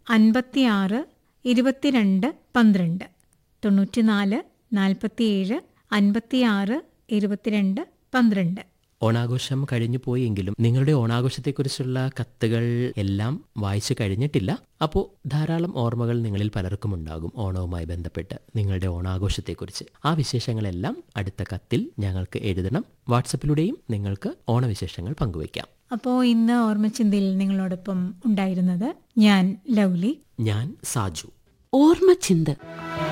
അൻപത്തിയാറ് ഇരുപത്തിരണ്ട് പന്ത്രണ്ട് തൊണ്ണൂറ്റിനാല് നാൽപ്പത്തിയേഴ് അൻപത്തിയാറ് ഇരുപത്തിരണ്ട് പന്ത്രണ്ട് ഓണാഘോഷം കഴിഞ്ഞു പോയെങ്കിലും നിങ്ങളുടെ ഓണാഘോഷത്തെക്കുറിച്ചുള്ള കത്തുകൾ എല്ലാം വായിച്ചു കഴിഞ്ഞിട്ടില്ല അപ്പോൾ ധാരാളം ഓർമ്മകൾ നിങ്ങളിൽ പലർക്കും ഉണ്ടാകും ഓണവുമായി ബന്ധപ്പെട്ട് നിങ്ങളുടെ ഓണാഘോഷത്തെക്കുറിച്ച് ആ വിശേഷങ്ങളെല്ലാം അടുത്ത കത്തിൽ ഞങ്ങൾക്ക് എഴുതണം വാട്സപ്പിലൂടെയും നിങ്ങൾക്ക് ഓണവിശേഷങ്ങൾ പങ്കുവയ്ക്കാം അപ്പോൾ ഇന്ന് ഓർമ്മച്ചിന്തയിൽ നിങ്ങളോടൊപ്പം ഉണ്ടായിരുന്നത് ഞാൻ ലൗലി ഞാൻ സാജു ഓർമ്മച്ചിന്ത്